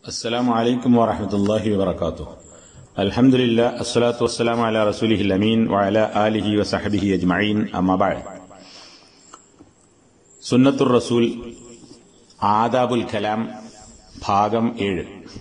السلام عليكم ورحمة الله وبركاته الحمد لله الصلاة والسلام على رسوله الأمين وعلى آله وصحبه أجمعين أما بعد സുന്നത്തുർ റസൂൽ ആദാബുൽ കലാം ഭാഗം ഏഴ്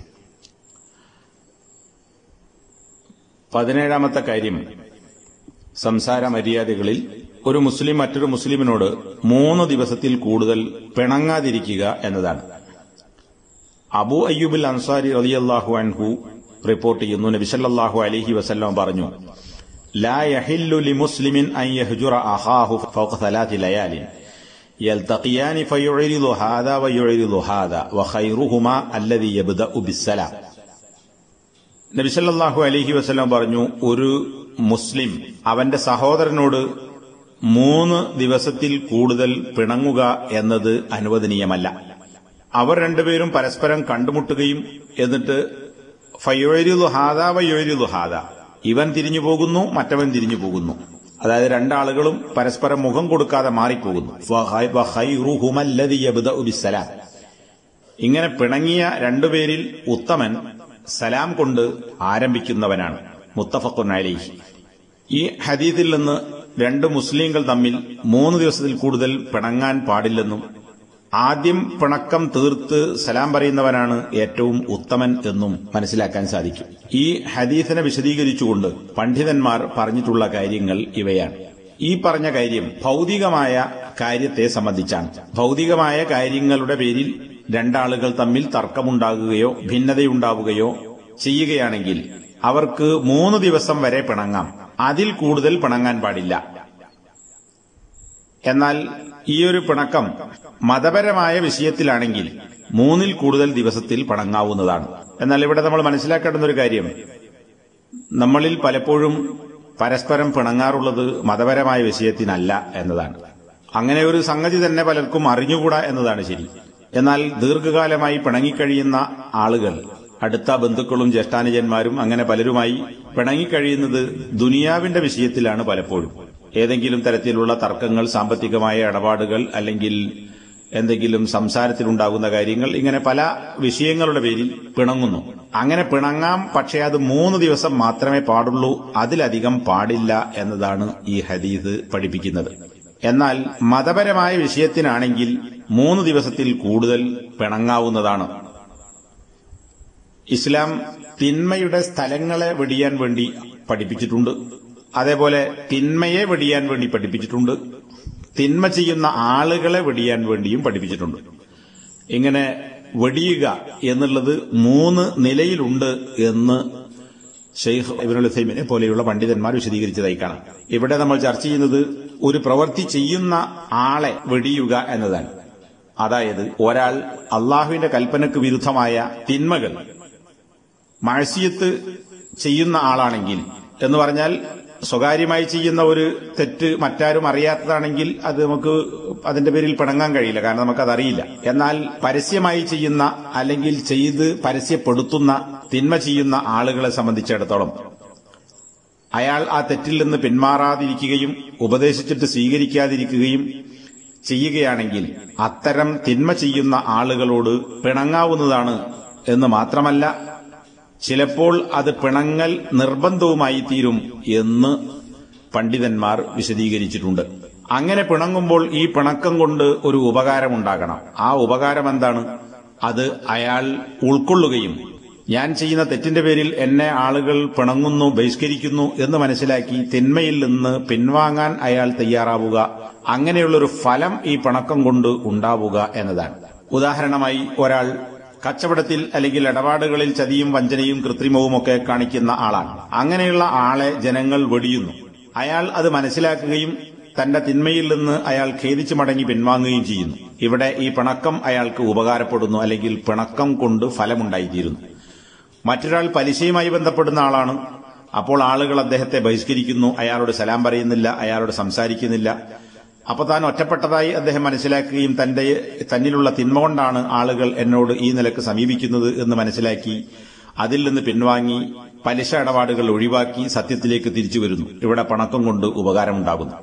പതിനേഴാമത്തെ കാര്യം സംസാര മര്യാദകളിൽ ഒരു മുസ്ലിം മറ്റൊരു മുസ്ലിമിനോട് മൂന്ന് ദിവസത്തിൽ കൂടുതൽ പിണങ്ങാതിരിക്കുക എന്നതാണ് അബു അയ്യൂബുൽ അൻസാരി റളിയല്ലാഹു അൻഹു റിപ്പോർട്ട് ചെയ്യുന്നു നബി സല്ലല്ലാഹു അലൈഹി വസല്ലം പറഞ്ഞു ലാ യഹില്ലു ലിമുസ്ലിമിൻ അൻ യഹ്ജുറ അഖാഹു ഫൗഖ ثلاث ലയാലിൻ يلتقيان فيعرض هذا ويعرض هذا وخيرهما الذي يبدأ بالسلام നബി സല്ലല്ലാഹു അലൈഹി വസല്ലം പറഞ്ഞു ഒരു മുസ്ലിം അവന്റെ സഹോദരനോട് മൂന്ന് ദിവസത്തിൽ കൂടുതൽ പിണങ്ങുക എന്നത് അനുവദനീയമല്ല അവർ രണ്ടുപേരും പരസ്പരം കണ്ടുമുട്ടുകയും എന്നിട്ട് ഫയോരിലു ഹാദ വയോരിലു ഹാദ ഇവൻ തിരിഞ്ഞു പോകുന്നു മറ്റവൻ തിരിഞ്ഞു പോകുന്നു അതായത് രണ്ടാളുകളും പരസ്പരം മുഖം കൊടുക്കാതെ മാറിപ്പോകുന്നു വഖൈറുഹുമല്ലദി യബ്ദഉ ബിസ്സലാം ഇങ്ങനെ പിണങ്ങിയ രണ്ടുപേരിൽ ഉത്തമൻ സലാം കൊണ്ട് ആരംഭിക്കുന്നവനാണ് മുത്തഫഖുൻ അലൈഹി ഈ ഹദീദിൽ നിന്ന് രണ്ട് മുസ്ലിങ്ങൾ തമ്മിൽ മൂന്ന് ദിവസത്തിൽ കൂടുതൽ പിണങ്ങാൻ പാടില്ലെന്നും ആദ്യം പിണക്കം തീർത്ത് സലാം പറയുന്നവനാണ് ഏറ്റവും ഉത്തമൻ എന്നും മനസ്സിലാക്കാൻ സാധിക്കും ഈ ഹദീസിനെ വിശദീകരിച്ചുകൊണ്ട് പണ്ഡിതന്മാർ പറഞ്ഞിട്ടുള്ള കാര്യങ്ങൾ ഇവയാണ് ഈ പറഞ്ഞ കാര്യം ഭൗതികമായ കാര്യത്തെ സംബന്ധിച്ചാണ് ഭൗതികമായ കാര്യങ്ങളുടെ പേരിൽ രണ്ടാളുകൾ തമ്മിൽ തർക്കമുണ്ടാകുകയോ ഭിന്നതയുണ്ടാവുകയോ ചെയ്യുകയാണെങ്കിൽ അവർക്ക് മൂന്ന് ദിവസം വരെ പിണങ്ങാം അതിൽ കൂടുതൽ പിണങ്ങാൻ പാടില്ല എന്നാൽ ഈ ഒരു പിണക്കം മതപരമായ വിഷയത്തിലാണെങ്കിൽ മൂന്നിൽ കൂടുതൽ ദിവസത്തിൽ പിണങ്ങാവുന്നതാണ് എന്നാൽ ഇവിടെ നമ്മൾ മനസ്സിലാക്കേണ്ടുന്ന ഒരു കാര്യം നമ്മളിൽ പലപ്പോഴും പരസ്പരം പിണങ്ങാറുള്ളത് മതപരമായ വിഷയത്തിനല്ല എന്നതാണ് അങ്ങനെ ഒരു സംഗതി തന്നെ പലർക്കും അറിഞ്ഞുകൂടാ എന്നതാണ് ശരി എന്നാൽ ദീർഘകാലമായി പിണങ്ങിക്കഴിയുന്ന ആളുകൾ അടുത്ത ബന്ധുക്കളും ജ്യേഷ്ഠാനുജന്മാരും അങ്ങനെ പലരുമായി പിണങ്ങിക്കഴിയുന്നത് ദുനിയാവിന്റെ വിഷയത്തിലാണ് പലപ്പോഴും ഏതെങ്കിലും തരത്തിലുള്ള തർക്കങ്ങൾ സാമ്പത്തികമായ ഇടപാടുകൾ അല്ലെങ്കിൽ എന്തെങ്കിലും സംസാരത്തിലുണ്ടാകുന്ന കാര്യങ്ങൾ ഇങ്ങനെ പല വിഷയങ്ങളുടെ പേരിൽ പിണങ്ങുന്നു അങ്ങനെ പിണങ്ങാം പക്ഷേ അത് മൂന്ന് ദിവസം മാത്രമേ പാടുള്ളൂ അതിലധികം പാടില്ല എന്നതാണ് ഈ ഹദീസ് പഠിപ്പിക്കുന്നത് എന്നാൽ മതപരമായ വിഷയത്തിനാണെങ്കിൽ മൂന്ന് ദിവസത്തിൽ കൂടുതൽ പിണങ്ങാവുന്നതാണ് ഇസ്ലാം തിന്മയുടെ സ്ഥലങ്ങളെ വെടിയാൻ വേണ്ടി പഠിപ്പിച്ചിട്ടുണ്ട് അതേപോലെ തിന്മയെ വെടിയാൻ വേണ്ടി പഠിപ്പിച്ചിട്ടുണ്ട് തിന്മ ചെയ്യുന്ന ആളുകളെ വെടിയാൻ വേണ്ടിയും പഠിപ്പിച്ചിട്ടുണ്ട് ഇങ്ങനെ വെടിയുക എന്നുള്ളത് മൂന്ന് നിലയിലുണ്ട് എന്ന് ഷെയ്ഖ് ഇബിനുൽ ഹൈമിനെ പോലെയുള്ള പണ്ഡിതന്മാർ വിശദീകരിച്ചതായി കാണാം ഇവിടെ നമ്മൾ ചർച്ച ചെയ്യുന്നത് ഒരു പ്രവൃത്തി ചെയ്യുന്ന ആളെ വെടിയുക എന്നതാണ് അതായത് ഒരാൾ അള്ളാഹുവിന്റെ കൽപ്പനക്ക് വിരുദ്ധമായ തിന്മകൾ മഴസിയത്ത് ചെയ്യുന്ന ആളാണെങ്കിൽ എന്ന് പറഞ്ഞാൽ സ്വകാര്യമായി ചെയ്യുന്ന ഒരു തെറ്റ് മറ്റാരും അറിയാത്തതാണെങ്കിൽ അത് നമുക്ക് അതിന്റെ പേരിൽ പിണങ്ങാൻ കഴിയില്ല കാരണം നമുക്കതറിയില്ല എന്നാൽ പരസ്യമായി ചെയ്യുന്ന അല്ലെങ്കിൽ ചെയ്ത് പരസ്യപ്പെടുത്തുന്ന തിന്മ ചെയ്യുന്ന ആളുകളെ സംബന്ധിച്ചിടത്തോളം അയാൾ ആ തെറ്റിൽ നിന്ന് പിന്മാറാതിരിക്കുകയും ഉപദേശിച്ചിട്ട് സ്വീകരിക്കാതിരിക്കുകയും ചെയ്യുകയാണെങ്കിൽ അത്തരം തിന്മ ചെയ്യുന്ന ആളുകളോട് പിണങ്ങാവുന്നതാണ് എന്ന് മാത്രമല്ല ചിലപ്പോൾ അത് പിണങ്ങൽ നിർബന്ധവുമായി തീരും എന്ന് പണ്ഡിതന്മാർ വിശദീകരിച്ചിട്ടുണ്ട് അങ്ങനെ പിണങ്ങുമ്പോൾ ഈ പിണക്കം കൊണ്ട് ഒരു ഉപകാരമുണ്ടാകണം ആ ഉപകാരം എന്താണ് അത് അയാൾ ഉൾക്കൊള്ളുകയും ഞാൻ ചെയ്യുന്ന തെറ്റിന്റെ പേരിൽ എന്നെ ആളുകൾ പിണങ്ങുന്നു ബഹിഷ്കരിക്കുന്നു എന്ന് മനസ്സിലാക്കി തിന്മയിൽ നിന്ന് പിൻവാങ്ങാൻ അയാൾ തയ്യാറാവുക അങ്ങനെയുള്ളൊരു ഫലം ഈ പിണക്കം കൊണ്ട് ഉണ്ടാവുക എന്നതാണ് ഉദാഹരണമായി ഒരാൾ കച്ചവടത്തിൽ അല്ലെങ്കിൽ ഇടപാടുകളിൽ ചതിയും വഞ്ചനയും കൃത്രിമവും ഒക്കെ കാണിക്കുന്ന ആളാണ് അങ്ങനെയുള്ള ആളെ ജനങ്ങൾ വെടിയുന്നു അയാൾ അത് മനസ്സിലാക്കുകയും തന്റെ തിന്മയിൽ നിന്ന് അയാൾ ഖേദിച്ചു മടങ്ങി പിൻവാങ്ങുകയും ചെയ്യുന്നു ഇവിടെ ഈ പിണക്കം അയാൾക്ക് ഉപകാരപ്പെടുന്നു അല്ലെങ്കിൽ പിണക്കം കൊണ്ട് ഫലമുണ്ടായിത്തീരുന്നു മറ്റൊരാൾ പലിശയുമായി ബന്ധപ്പെടുന്ന ആളാണ് അപ്പോൾ ആളുകൾ അദ്ദേഹത്തെ ബഹിഷ്കരിക്കുന്നു അയാളോട് സലാം പറയുന്നില്ല അയാളോട് സംസാരിക്കുന്നില്ല അപ്പൊ താൻ ഒറ്റപ്പെട്ടതായി അദ്ദേഹം മനസ്സിലാക്കുകയും തന്റെ തന്നിലുള്ള തിന്മ കൊണ്ടാണ് ആളുകൾ എന്നോട് ഈ നിലക്ക് സമീപിക്കുന്നത് എന്ന് മനസ്സിലാക്കി അതിൽ നിന്ന് പിൻവാങ്ങി പലിശ ഇടപാടുകൾ ഒഴിവാക്കി സത്യത്തിലേക്ക് തിരിച്ചു വരുന്നു ഇവിടെ പണക്കം കൊണ്ട് ഉപകാരമുണ്ടാകുന്നു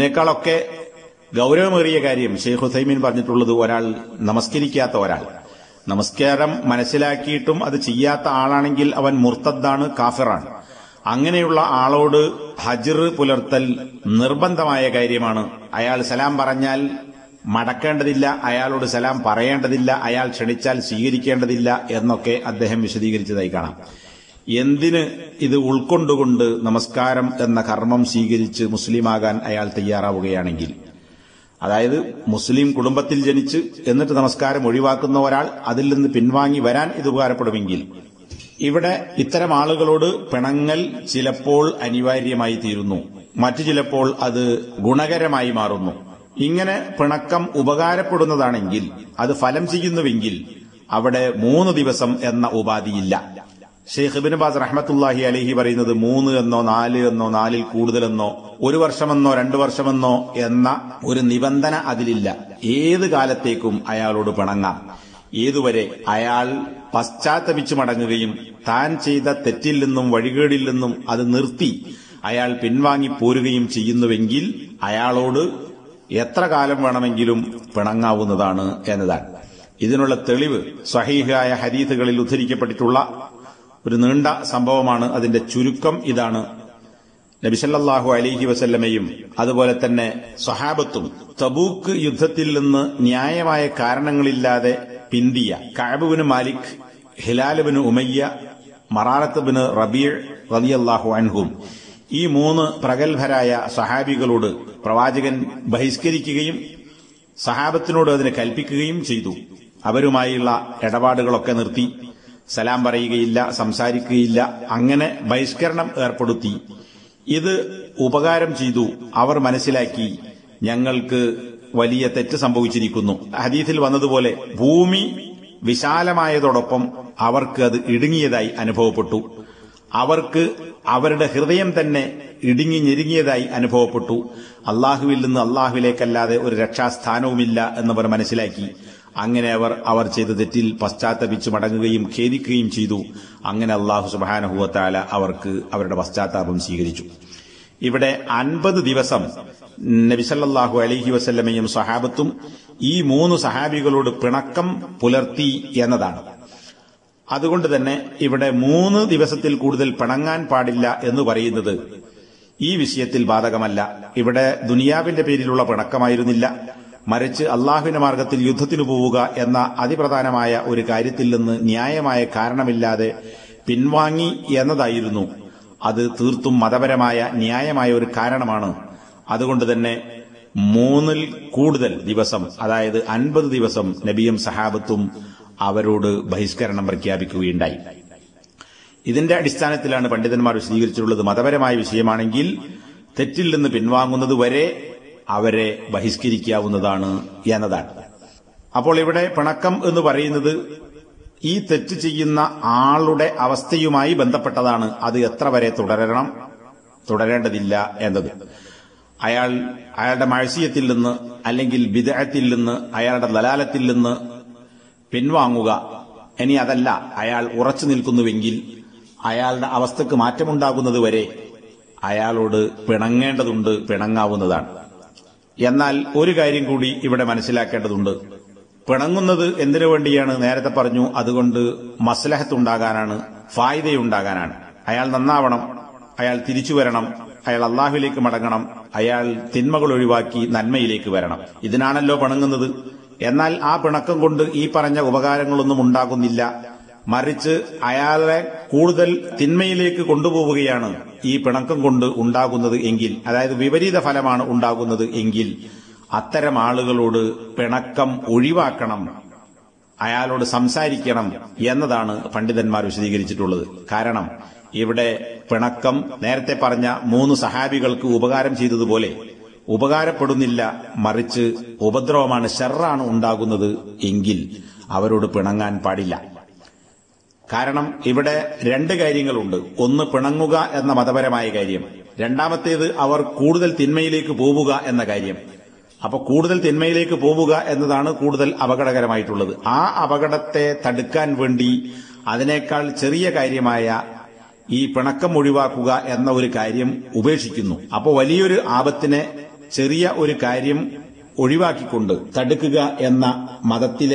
ഇതിനേക്കാളൊക്കെ ഗൗരവമേറിയ കാര്യം ഷെയ്ഖ് ഹുസൈമീൻ പറഞ്ഞിട്ടുള്ളത് ഒരാൾ നമസ്കരിക്കാത്ത ഒരാൾ നമസ്കാരം മനസ്സിലാക്കിയിട്ടും അത് ചെയ്യാത്ത ആളാണെങ്കിൽ അവൻ മുർത്തദ്ദാണ് കാഫിറാണ് അങ്ങനെയുള്ള ആളോട് ഹജ്ർ പുലർത്തൽ നിർബന്ധമായ കാര്യമാണ് അയാൾ സലാം പറഞ്ഞാൽ മടക്കേണ്ടതില്ല അയാളോട് സലാം പറയേണ്ടതില്ല അയാൾ ക്ഷണിച്ചാൽ സ്വീകരിക്കേണ്ടതില്ല എന്നൊക്കെ അദ്ദേഹം വിശദീകരിച്ചതായി കാണാം എന്തിന് ഇത് ഉൾക്കൊണ്ടുകൊണ്ട് നമസ്കാരം എന്ന കർമ്മം സ്വീകരിച്ച് മുസ്ലിമാകാൻ അയാൾ തയ്യാറാവുകയാണെങ്കിൽ അതായത് മുസ്ലിം കുടുംബത്തിൽ ജനിച്ച് എന്നിട്ട് നമസ്കാരം ഒഴിവാക്കുന്ന ഒരാൾ അതിൽ നിന്ന് പിൻവാങ്ങി വരാൻ ഇത് ഉപകാരപ്പെടുമെങ്കിൽ ഇവിടെ ഇത്തരം ആളുകളോട് പിണങ്ങൽ ചിലപ്പോൾ അനിവാര്യമായി തീരുന്നു മറ്റു ചിലപ്പോൾ അത് ഗുണകരമായി മാറുന്നു ഇങ്ങനെ പിണക്കം ഉപകാരപ്പെടുന്നതാണെങ്കിൽ അത് ഫലം ചെയ്യുന്നുവെങ്കിൽ അവിടെ മൂന്ന് ദിവസം എന്ന ഉപാധിയില്ല ഷെയ്ഖ് ഇബിൻ ബാസ് റഹ്മത്തുല്ലാഹി അലഹി പറയുന്നത് മൂന്ന് എന്നോ നാല് എന്നോ നാലിൽ കൂടുതലെന്നോ ഒരു വർഷമെന്നോ രണ്ടു വർഷമെന്നോ എന്ന ഒരു നിബന്ധന അതിലില്ല ഏത് കാലത്തേക്കും അയാളോട് പിണങ്ങാം ഏതുവരെ അയാൾ പശ്ചാത്തപിച്ചു മടങ്ങുകയും താൻ ചെയ്ത തെറ്റിൽ നിന്നും വഴികേടിൽ നിന്നും അത് നിർത്തി അയാൾ പിൻവാങ്ങി പോരുകയും ചെയ്യുന്നുവെങ്കിൽ അയാളോട് എത്ര കാലം വേണമെങ്കിലും പിണങ്ങാവുന്നതാണ് എന്നതാണ് ഇതിനുള്ള തെളിവ് സ്വഹീഹായ ഹദീഥുകളിൽ ഉദ്ധരിക്കപ്പെട്ടിട്ടുള്ള ഒരു നീണ്ട സംഭവമാണ് അതിന്റെ ചുരുക്കം ഇതാണ് നബിസല്ലാഹു അലൈഹി വസല്ലമയും അതുപോലെ തന്നെ സ്വഹാബത്തും തബൂക്ക് യുദ്ധത്തിൽ നിന്ന് ന്യായമായ കാരണങ്ങളില്ലാതെ പിന്തിയ കഅബുബിന് മാലിക് ഹിലാലുബിന് ഉമയ്യ മറാറത്ത് ബിന് റബീർ റലിയല്ലാഹു അൻഹും ഈ മൂന്ന് പ്രഗത്ഭരായ സഹാബികളോട് പ്രവാചകൻ ബഹിഷ്കരിക്കുകയും സഹാബത്തിനോട് അതിനെ കൽപ്പിക്കുകയും ചെയ്തു അവരുമായുള്ള ഇടപാടുകളൊക്കെ നിർത്തി സലാം പറയുകയില്ല സംസാരിക്കുകയില്ല അങ്ങനെ ബഹിഷ്കരണം ഏർപ്പെടുത്തി ഇത് ഉപകാരം ചെയ്തു അവർ മനസ്സിലാക്കി ഞങ്ങൾക്ക് വലിയ തെറ്റ് സംഭവിച്ചിരിക്കുന്നു ഹദീസിൽ വന്നതുപോലെ ഭൂമി വിശാലമായതോടൊപ്പം അവർക്ക് അത് ഇടുങ്ങിയതായി അനുഭവപ്പെട്ടു അവർക്ക് അവരുടെ ഹൃദയം തന്നെ ഇടുങ്ങി ഞെരുങ്ങിയതായി അനുഭവപ്പെട്ടു അള്ളാഹുവിൽ നിന്ന് അള്ളാഹുവിലേക്കല്ലാതെ ഒരു രക്ഷാസ്ഥാനവുമില്ല എന്നവർ മനസ്സിലാക്കി അങ്ങനെ അവർ അവർ ചെയ്ത തെറ്റിൽ പശ്ചാത്തപിച്ച് മടങ്ങുകയും ഖേദിക്കുകയും ചെയ്തു അങ്ങനെ അള്ളാഹു സുബാനഹുവത്താല അവർക്ക് അവരുടെ പശ്ചാത്താപം സ്വീകരിച്ചു ഇവിടെ അൻപത് ദിവസം നബിസല്ലാഹു അലഹി വസല്ലമയും സഹാബത്തും ഈ മൂന്ന് സഹാബികളോട് പിണക്കം പുലർത്തി എന്നതാണ് അതുകൊണ്ട് തന്നെ ഇവിടെ മൂന്ന് ദിവസത്തിൽ കൂടുതൽ പിണങ്ങാൻ പാടില്ല എന്ന് പറയുന്നത് ഈ വിഷയത്തിൽ ബാധകമല്ല ഇവിടെ ദുനിയാവിന്റെ പേരിലുള്ള പിണക്കമായിരുന്നില്ല മറിച്ച് അള്ളാഹുവിന്റെ മാർഗത്തിൽ യുദ്ധത്തിനു പോവുക എന്ന അതിപ്രധാനമായ ഒരു കാര്യത്തിൽ നിന്ന് ന്യായമായ കാരണമില്ലാതെ പിൻവാങ്ങി എന്നതായിരുന്നു അത് തീർത്തും മതപരമായ ന്യായമായ ഒരു കാരണമാണ് അതുകൊണ്ട് തന്നെ മൂന്നിൽ കൂടുതൽ ദിവസം അതായത് അൻപത് ദിവസം നബിയും സഹാബത്തും അവരോട് ബഹിഷ്കരണം പ്രഖ്യാപിക്കുകയുണ്ടായി ഇതിന്റെ അടിസ്ഥാനത്തിലാണ് പണ്ഡിതന്മാർ വിശദീകരിച്ചിട്ടുള്ളത് മതപരമായ വിഷയമാണെങ്കിൽ തെറ്റിൽ നിന്ന് പിൻവാങ്ങുന്നത് വരെ അവരെ ബഹിഷ്കരിക്കാവുന്നതാണ് എന്നതാണ് അപ്പോൾ ഇവിടെ പിണക്കം എന്ന് പറയുന്നത് ഈ തെറ്റ് ചെയ്യുന്ന ആളുടെ അവസ്ഥയുമായി ബന്ധപ്പെട്ടതാണ് അത് എത്ര വരെ തുടരണം തുടരേണ്ടതില്ല എന്നത് അയാൾ അയാളുടെ മഴസിയത്തിൽ നിന്ന് അല്ലെങ്കിൽ വിദഗ്ധത്തിൽ നിന്ന് അയാളുടെ ദലാലത്തിൽ നിന്ന് പിൻവാങ്ങുക ഇനി അതല്ല അയാൾ ഉറച്ചു നിൽക്കുന്നുവെങ്കിൽ അയാളുടെ അവസ്ഥക്ക് മാറ്റമുണ്ടാകുന്നത് വരെ അയാളോട് പിണങ്ങേണ്ടതുണ്ട് പിണങ്ങാവുന്നതാണ് എന്നാൽ ഒരു കാര്യം കൂടി ഇവിടെ മനസ്സിലാക്കേണ്ടതുണ്ട് പിണങ്ങുന്നത് എന്തിനു വേണ്ടിയാണ് നേരത്തെ പറഞ്ഞു അതുകൊണ്ട് മസ്ലഹത്തുണ്ടാകാനാണ് ഫായിദയുണ്ടാകാനാണ് അയാൾ നന്നാവണം അയാൾ തിരിച്ചു വരണം അയാൾ അള്ളാഹുവിലേക്ക് മടങ്ങണം അയാൾ തിന്മകൾ ഒഴിവാക്കി നന്മയിലേക്ക് വരണം ഇതിനാണല്ലോ പിണങ്ങുന്നത് എന്നാൽ ആ പിണക്കം കൊണ്ട് ഈ പറഞ്ഞ ഉപകാരങ്ങളൊന്നും ഉണ്ടാകുന്നില്ല മറിച്ച് അയാളെ കൂടുതൽ തിന്മയിലേക്ക് കൊണ്ടുപോവുകയാണ് ഈ പിണക്കം കൊണ്ട് ഉണ്ടാകുന്നത് എങ്കിൽ അതായത് വിപരീത ഫലമാണ് ഉണ്ടാകുന്നത് എങ്കിൽ അത്തരം ആളുകളോട് പിണക്കം ഒഴിവാക്കണം അയാളോട് സംസാരിക്കണം എന്നതാണ് പണ്ഡിതന്മാർ വിശദീകരിച്ചിട്ടുള്ളത് കാരണം ഇവിടെ പിണക്കം നേരത്തെ പറഞ്ഞ മൂന്ന് സഹാബികൾക്ക് ഉപകാരം ചെയ്തതുപോലെ ഉപകാരപ്പെടുന്നില്ല മറിച്ച് ഉപദ്രവമാണ് ഷെറാണ് ഉണ്ടാകുന്നത് എങ്കിൽ അവരോട് പിണങ്ങാൻ പാടില്ല കാരണം ഇവിടെ രണ്ട് കാര്യങ്ങളുണ്ട് ഒന്ന് പിണങ്ങുക എന്ന മതപരമായ കാര്യം രണ്ടാമത്തേത് അവർ കൂടുതൽ തിന്മയിലേക്ക് പോവുക എന്ന കാര്യം അപ്പൊ കൂടുതൽ തിന്മയിലേക്ക് പോവുക എന്നതാണ് കൂടുതൽ അപകടകരമായിട്ടുള്ളത് ആ അപകടത്തെ തടുക്കാൻ വേണ്ടി അതിനേക്കാൾ ചെറിയ കാര്യമായ ഈ പിണക്കം ഒഴിവാക്കുക എന്ന ഒരു കാര്യം ഉപേക്ഷിക്കുന്നു അപ്പോൾ വലിയൊരു ആപത്തിനെ ചെറിയ ഒരു കാര്യം ഒഴിവാക്കിക്കൊണ്ട് തടുക്കുക എന്ന മതത്തിലെ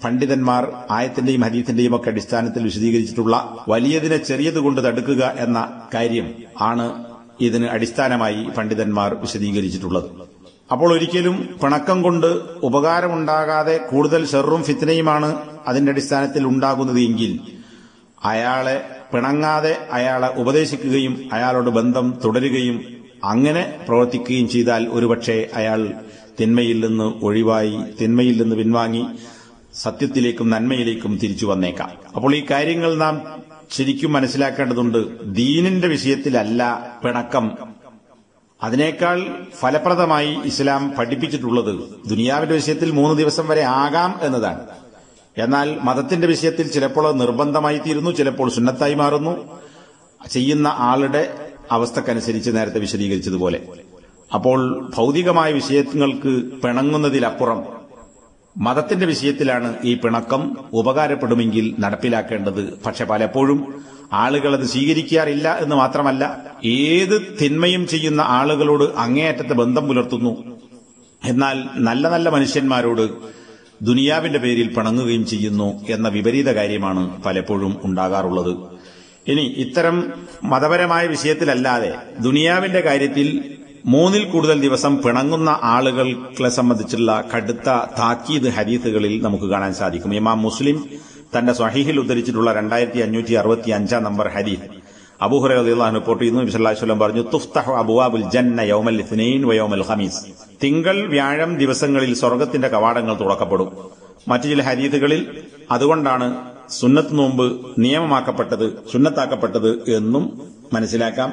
പണ്ഡിതന്മാർ ആയത്തിന്റെയും ഹദീത്തിന്റെയും ഒക്കെ അടിസ്ഥാനത്തിൽ വിശദീകരിച്ചിട്ടുള്ള വലിയതിനെ ചെറിയത് കൊണ്ട് തടുക്കുക എന്ന കാര്യം ആണ് ഇതിന് അടിസ്ഥാനമായി പണ്ഡിതന്മാർ വിശദീകരിച്ചിട്ടുള്ളത് അപ്പോൾ ഒരിക്കലും പിണക്കം കൊണ്ട് ഉപകാരമുണ്ടാകാതെ കൂടുതൽ ഷെറും ഫിത്തനയുമാണ് അതിന്റെ അടിസ്ഥാനത്തിൽ ഉണ്ടാകുന്നത് എങ്കിൽ അയാളെ പിണങ്ങാതെ അയാളെ ഉപദേശിക്കുകയും അയാളോട് ബന്ധം തുടരുകയും അങ്ങനെ പ്രവർത്തിക്കുകയും ചെയ്താൽ ഒരുപക്ഷെ അയാൾ തിന്മയിൽ നിന്ന് ഒഴിവായി തിന്മയിൽ നിന്ന് പിൻവാങ്ങി സത്യത്തിലേക്കും നന്മയിലേക്കും തിരിച്ചു വന്നേക്കാം അപ്പോൾ ഈ കാര്യങ്ങൾ നാം ശരിക്കും മനസ്സിലാക്കേണ്ടതുണ്ട് ദീനിന്റെ വിഷയത്തിലല്ല പിണക്കം അതിനേക്കാൾ ഫലപ്രദമായി ഇസ്ലാം പഠിപ്പിച്ചിട്ടുള്ളത് ദുനിയാവിന്റെ വിഷയത്തിൽ മൂന്ന് ദിവസം വരെ ആകാം എന്നതാണ് എന്നാൽ മതത്തിന്റെ വിഷയത്തിൽ ചിലപ്പോൾ അത് നിർബന്ധമായി തീരുന്നു ചിലപ്പോൾ സുന്നത്തായി മാറുന്നു ചെയ്യുന്ന ആളുടെ അവസ്ഥക്കനുസരിച്ച് നേരത്തെ വിശദീകരിച്ചതുപോലെ അപ്പോൾ ഭൗതികമായ വിഷയങ്ങൾക്ക് പിണങ്ങുന്നതിലപ്പുറം മതത്തിന്റെ വിഷയത്തിലാണ് ഈ പിണക്കം ഉപകാരപ്പെടുമെങ്കിൽ നടപ്പിലാക്കേണ്ടത് പക്ഷെ പലപ്പോഴും ആളുകൾ അത് സ്വീകരിക്കാറില്ല എന്ന് മാത്രമല്ല ഏത് തിന്മയും ചെയ്യുന്ന ആളുകളോട് അങ്ങേയറ്റത്തെ ബന്ധം പുലർത്തുന്നു എന്നാൽ നല്ല നല്ല മനുഷ്യന്മാരോട് ദുനിയാവിന്റെ പേരിൽ പിണങ്ങുകയും ചെയ്യുന്നു എന്ന വിപരീത കാര്യമാണ് പലപ്പോഴും ഉണ്ടാകാറുള്ളത് ഇനി ഇത്തരം മതപരമായ വിഷയത്തിലല്ലാതെ ദുനിയാവിന്റെ കാര്യത്തിൽ മൂന്നിൽ കൂടുതൽ ദിവസം പിണങ്ങുന്ന ആളുകളെ സംബന്ധിച്ചുള്ള കടുത്ത താക്കീത് ഹദീസുകളിൽ നമുക്ക് കാണാൻ സാധിക്കും ഇമാം മുസ്ലിം തന്റെ സ്വഹീഹിൽ ഉദ്ധരിച്ചിട്ടുള്ള രണ്ടായിരത്തി അഞ്ഞൂറ്റി അറുപത്തി അഞ്ചാം നമ്പർ ഹദീസ് അബൂഹുറ അള്ളാഹു റിപ്പോർട്ട് ചെയ്യുന്നു വിസല്ലാസ്വലം പറഞ്ഞു തുഫ്തഹു അബുവാബുൽ ജന്ന യൗമൽ ഇസ്നൈൻ വയോമൽ ഖമീസ് തിങ്കൾ വ്യാഴം ദിവസങ്ങളിൽ സ്വർഗത്തിന്റെ കവാടങ്ങൾ തുറക്കപ്പെടും മറ്റു ചില ഹദീസുകളിൽ അതുകൊണ്ടാണ് സുന്നത്ത് നോമ്പ് നിയമമാക്കപ്പെട്ടത് സുന്നത്താക്കപ്പെട്ടത് എന്നും മനസ്സിലാക്കാം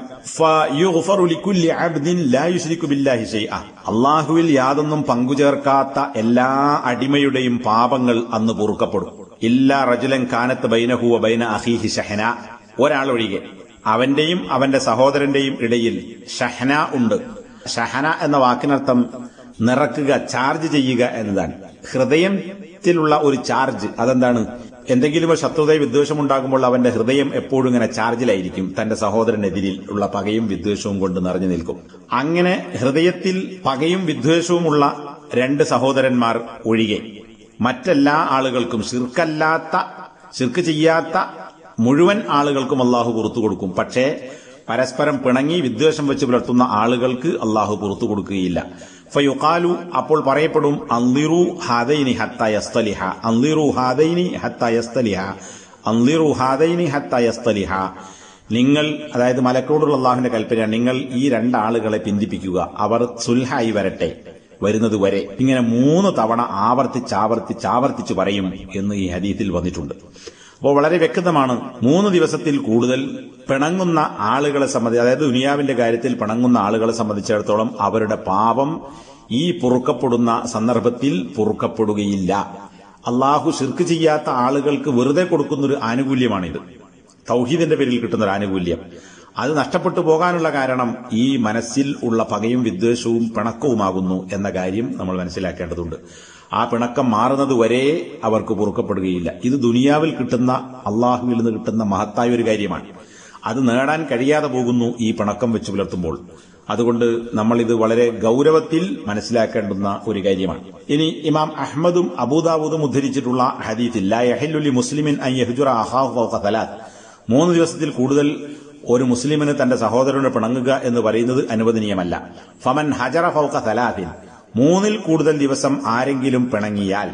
അള്ളാഹുവിൽ യാതൊന്നും പങ്കുചേർക്കാത്ത എല്ലാ അടിമയുടെയും പാപങ്ങൾ അന്ന് പൊറുക്കപ്പെടും ഇല്ലാ റജുലൻ കാനത്ത് ബൈനഹുവ ബൈന അഹീഹി ഷഹന ഒരാൾ ഒഴികെ അവന്റെയും അവന്റെ സഹോദരന്റെയും ഇടയിൽ ഷഹന ഉണ്ട് ഷഹന എന്ന വാക്കിനർത്ഥം നിറക്കുക ചാർജ് ചെയ്യുക എന്നതാണ് ഹൃദയത്തിലുള്ള ഒരു ചാർജ് അതെന്താണ് എന്തെങ്കിലും ഒരു ശത്രുതയോ വിദ്വേഷം ഉണ്ടാകുമ്പോൾ അവന്റെ ഹൃദയം എപ്പോഴും ഇങ്ങനെ ചാർജിലായിരിക്കും തന്റെ സഹോദരനെതിരിൽ ഉള്ള പകയും വിദ്വേഷവും കൊണ്ട് നിറഞ്ഞു നിൽക്കും അങ്ങനെ ഹൃദയത്തിൽ പകയും വിദ്വേഷവുമുള്ള രണ്ട് സഹോദരന്മാർ ഒഴികെ മറ്റെല്ലാ ആളുകൾക്കും ശിർക്കല്ലാത്ത ശിർക്ക് ചെയ്യാത്ത മുഴുവൻ ആളുകൾക്കും അള്ളാഹു പുറത്തു കൊടുക്കും പക്ഷേ പരസ്പരം പിണങ്ങി വിദ്വേഷം വെച്ച് പുലർത്തുന്ന ആളുകൾക്ക് അള്ളാഹു പുറത്തു കൊടുക്കുകയില്ല ഫയുഖാലു അപ്പോൾ പറയപ്പെടും അന്തിറു ഹാദൈനി ഹത്ത യസ്തലിഹ അന്തിറു ഹാദൈനി ഹത്ത യസ്തലിഹ അന്തിറു ഹാദൈനി ഹത്ത യസ്തലിഹ നിങ്ങൾ അതായത് മലക്കോടുള്ള അള്ളാഹുവിന്റെ കൽപ്പനയാണ് നിങ്ങൾ ഈ രണ്ടാളുകളെ പിന്തിപ്പിക്കുക അവർ സുൽഹായി വരട്ടെ വരുന്നത് വരെ ഇങ്ങനെ മൂന്ന് തവണ ആവർത്തിച്ച് ആവർത്തിച്ച് ആവർത്തിച്ച് പറയും എന്ന് ഈ ഹദീത്തിൽ വന്നിട്ടുണ്ട് അപ്പോൾ വളരെ വ്യക്തമാണ് മൂന്ന് ദിവസത്തിൽ കൂടുതൽ പിണങ്ങുന്ന ആളുകളെ സംബന്ധിച്ച് അതായത് ദുനിയാവിന്റെ കാര്യത്തിൽ പിണങ്ങുന്ന ആളുകളെ സംബന്ധിച്ചിടത്തോളം അവരുടെ പാപം ഈ പൊറുക്കപ്പെടുന്ന സന്ദർഭത്തിൽ പൊറുക്കപ്പെടുകയില്ല അള്ളാഹു ശിർക്ക് ചെയ്യാത്ത ആളുകൾക്ക് വെറുതെ കൊടുക്കുന്നൊരു ആനുകൂല്യമാണിത് തൗഹീദിന്റെ പേരിൽ കിട്ടുന്ന ഒരു ആനുകൂല്യം അത് നഷ്ടപ്പെട്ടു പോകാനുള്ള കാരണം ഈ മനസ്സിൽ ഉള്ള പകയും വിദ്വേഷവും പിണക്കവുമാകുന്നു എന്ന കാര്യം നമ്മൾ മനസ്സിലാക്കേണ്ടതുണ്ട് ആ പിണക്കം മാറുന്നത് വരെ അവർക്ക് പൊറുക്കപ്പെടുകയില്ല ഇത് ദുനിയാവിൽ കിട്ടുന്ന അള്ളാഹുവിൽ നിന്ന് കിട്ടുന്ന മഹത്തായ ഒരു കാര്യമാണ് അത് നേടാൻ കഴിയാതെ പോകുന്നു ഈ പിണക്കം വെച്ച് പുലർത്തുമ്പോൾ അതുകൊണ്ട് നമ്മൾ ഇത് വളരെ ഗൗരവത്തിൽ മനസ്സിലാക്കേണ്ടുന്ന ഒരു കാര്യമാണ് ഇനി ഇമാം അഹമ്മദും അബൂദാബൂദും ഉദ്ധരിച്ചിട്ടുള്ള ഹദീത്തിൽ യഹല്ലുലി മുസ്ലിമിൻ അൻ യഹ്ജുറ അഹാഹു ഫൗക സലാത്ത് മൂന്ന് ദിവസത്തിൽ കൂടുതൽ ഒരു മുസ്ലിമിന് തന്റെ സഹോദരനോട് പിണങ്ങുക എന്ന് പറയുന്നത് അനുവദനീയമല്ല ഫമൻ ഹജറ ഫൗക സലാത്തിൻ മൂന്നിൽ കൂടുതൽ ദിവസം ആരെങ്കിലും പിണങ്ങിയാൽ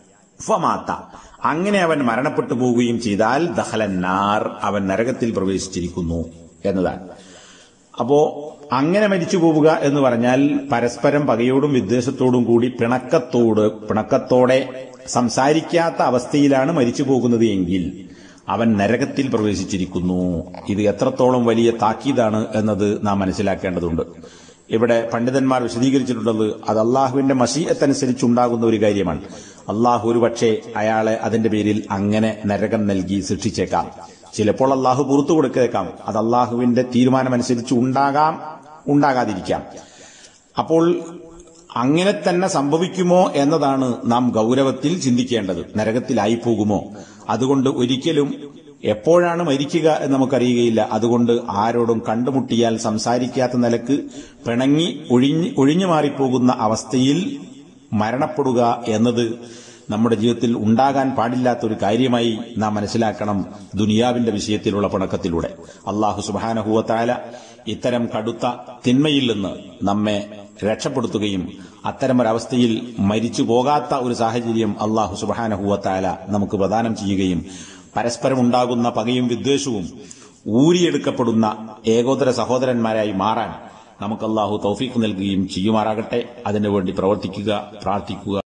ഫമാത്ത അങ്ങനെ അവൻ മരണപ്പെട്ടു പോവുകയും ചെയ്താൽ ദഹലന്നാർ അവൻ നരകത്തിൽ പ്രവേശിച്ചിരിക്കുന്നു എന്നതാണ് അപ്പോ അങ്ങനെ മരിച്ചു പോവുക എന്ന് പറഞ്ഞാൽ പരസ്പരം പകയോടും വിദ്വേഷത്തോടും കൂടി പിണക്കത്തോട് പിണക്കത്തോടെ സംസാരിക്കാത്ത അവസ്ഥയിലാണ് മരിച്ചു പോകുന്നത് എങ്കിൽ അവൻ നരകത്തിൽ പ്രവേശിച്ചിരിക്കുന്നു ഇത് എത്രത്തോളം വലിയ താക്കീതാണ് എന്നത് നാം മനസ്സിലാക്കേണ്ടതുണ്ട് ഇവിടെ പണ്ഡിതന്മാർ വിശദീകരിച്ചിട്ടുള്ളത് അത് അള്ളാഹുവിന്റെ മഷീയത്തനുസരിച്ചുണ്ടാകുന്ന ഒരു കാര്യമാണ് അള്ളാഹു ഒരുപക്ഷെ അയാളെ അതിന്റെ പേരിൽ അങ്ങനെ നരകം നൽകി ശിക്ഷിച്ചേക്കാം ചിലപ്പോൾ അള്ളാഹു പുറത്തു കൊടുക്കേക്കാം അത് അള്ളാഹുവിന്റെ തീരുമാനമനുസരിച്ച് ഉണ്ടാകാം ഉണ്ടാകാതിരിക്കാം അപ്പോൾ അങ്ങനെ തന്നെ സംഭവിക്കുമോ എന്നതാണ് നാം ഗൗരവത്തിൽ ചിന്തിക്കേണ്ടത് നരകത്തിലായി പോകുമോ അതുകൊണ്ട് ഒരിക്കലും എപ്പോഴാണ് മരിക്കുക എന്ന് നമുക്കറിയുകയില്ല അതുകൊണ്ട് ആരോടും കണ്ടുമുട്ടിയാൽ സംസാരിക്കാത്ത നിലക്ക് പിണങ്ങി ഒഴിഞ്ഞ് ഒഴിഞ്ഞു മാറിപ്പോകുന്ന അവസ്ഥയിൽ മരണപ്പെടുക എന്നത് നമ്മുടെ ജീവിതത്തിൽ ഉണ്ടാകാൻ പാടില്ലാത്ത ഒരു കാര്യമായി നാം മനസ്സിലാക്കണം ദുനിയാവിന്റെ വിഷയത്തിലുള്ള പിണക്കത്തിലൂടെ അള്ളാഹു സുബാനഹുവത്തായ ഇത്തരം കടുത്ത തിന്മയിൽ നിന്ന് നമ്മെ രക്ഷപ്പെടുത്തുകയും അത്തരമൊരവസ്ഥയിൽ മരിച്ചു പോകാത്ത ഒരു സാഹചര്യം അള്ളാഹു സുബാനഹുവത്തായ നമുക്ക് പ്രദാനം ചെയ്യുകയും പരസ്പരം ഉണ്ടാകുന്ന പകയും വിദ്വേഷവും ഊരിയെടുക്കപ്പെടുന്ന ഏകോദര സഹോദരന്മാരായി മാറാൻ നമുക്ക് അള്ളാഹു തൗഫീഖ് നൽകുകയും ചെയ്യുമാറാകട്ടെ അതിനുവേണ്ടി പ്രവർത്തിക്കുക പ്രാർത്ഥിക്കുക